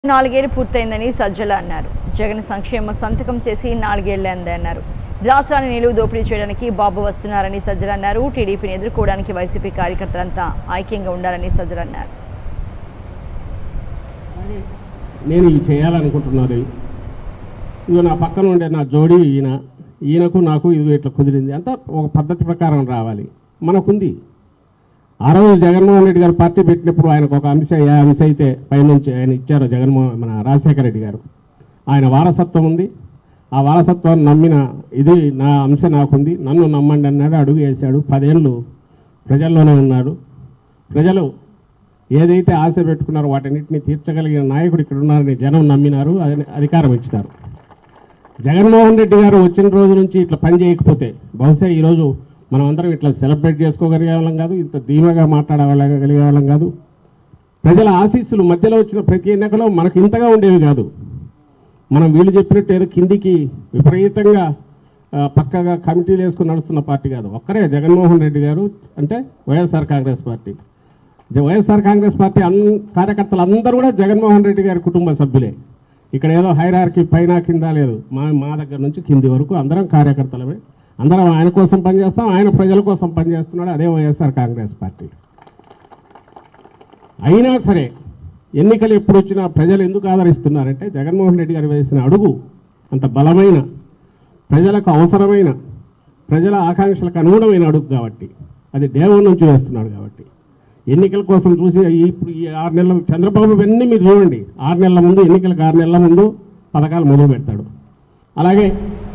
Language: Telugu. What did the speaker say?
నాలుగేళ్లు పూర్తయిందని సజ్జల అన్నారు జగన్ సంక్షేమ సంతకం చేసి నాలుగేళ్లే అన్నారు రాష్ట్రాన్ని నిలువు దోపిడీ చేయడానికి బాబు వస్తున్నారని సజ్జల అన్నారు టీడీపీని ఎదుర్కోవడానికి వైసీపీ కార్యకర్తలంతా ఐక్యంగా ఉండాలని సజ్జల అన్నారు నేను ఇవి చేయాలనుకుంటున్నది ఇదిగో నా పక్కన ఉండే నా జోడి ఈయన ఈయనకు నాకు ఇది ఇట్లా కుదిరింది అంతా ఒక పద్ధతి ప్రకారం రావాలి మనకుంది ఆ రోజు జగన్మోహన్ రెడ్డి గారు పార్టీ పెట్టినప్పుడు ఆయనకు ఒక అంశ ఏ అంశ అయితే పైనుంచి ఆయన ఇచ్చారు జగన్మోహన్ మన రాజశేఖర రెడ్డి గారు ఆయన వారసత్వం ఉంది ఆ వారసత్వాన్ని నమ్మిన ఇది నా అంశ నాకుంది నన్ను నమ్మండి అన్నాడు అడుగు వేశాడు పదేళ్ళు ప్రజల్లోనే ఉన్నారు ప్రజలు ఏదైతే ఆశ పెట్టుకున్నారో వాటన్నిటిని తీర్చగలిగిన నాయకుడు ఇక్కడ ఉన్నారని జనం నమ్మినారు అధిక- అధికారం ఇచ్చినారు జగన్మోహన్ రెడ్డి గారు వచ్చిన రోజు నుంచి ఇట్లా పని చేయకపోతే బహుశా ఈరోజు మనం అందరం ఇట్లా సెలబ్రేట్ చేసుకోగలిగే వాళ్ళం కాదు ఇంత ధీమాగా మాట్లాడగలిగే వాళ్ళం కాదు ప్రజల ఆశీస్సులు మధ్యలో వచ్చిన ప్రతి ఎన్నికలో మనకు ఇంతగా ఉండేవి కాదు మనం వీళ్ళు చెప్పినట్టు ఏదో కిందికి విపరీతంగా ఆ, పక్కగా కమిటీలు వేసుకుని నడుస్తున్న పార్టీ కాదు ఒక్కరే జగన్మోహన్ రెడ్డి గారు అంటే వైఎస్ఆర్ కాంగ్రెస్ పార్టీ జ- వైఎస్ఆర్ కాంగ్రెస్ పార్టీ అన్ కార్యకర్తలు అందరూ కూడా జగన్మోహన్ రెడ్డి గారి కుటుంబ సభ్యులే ఇక్కడ ఏదో హైరార్కి పైన కింద లేదు మా మా దగ్గర నుంచి కింది వరకు అందరం కార్యకర్తలమే అందరం ఆయన కోసం పనిచేస్తాం ఆయన ప్రజల కోసం పనిచేస్తున్నాడు అదే వైఎస్ఆర్ కాంగ్రెస్ పార్టీ అయినా సరే ఎన్నికలు ఎప్పుడు వచ్చినా ప్రజలు ఎందుకు ఆదరిస్తున్నారంటే జగన్మోహన్ రెడ్డి గారు వేసిన అడుగు అంత బలమైన ప్రజలకు అవసరమైన ప్రజల ఆకాంక్షలకు అనుగుణమైన అడుగు కాబట్టి అది దేవుడి నుంచి వేస్తున్నాడు కాబట్టి ఎన్నికల కోసం చూసి ఈ- ఇప్పుడు ఈ ఆరు నెలల చంద్రబాబు ఇవన్నీ మీరు చూడండి ఆరు నెలల ముందు ఎన్నికలకు ఆరు నెలల ముందు పథకాలు మొదలు పెడతాడు అలాగే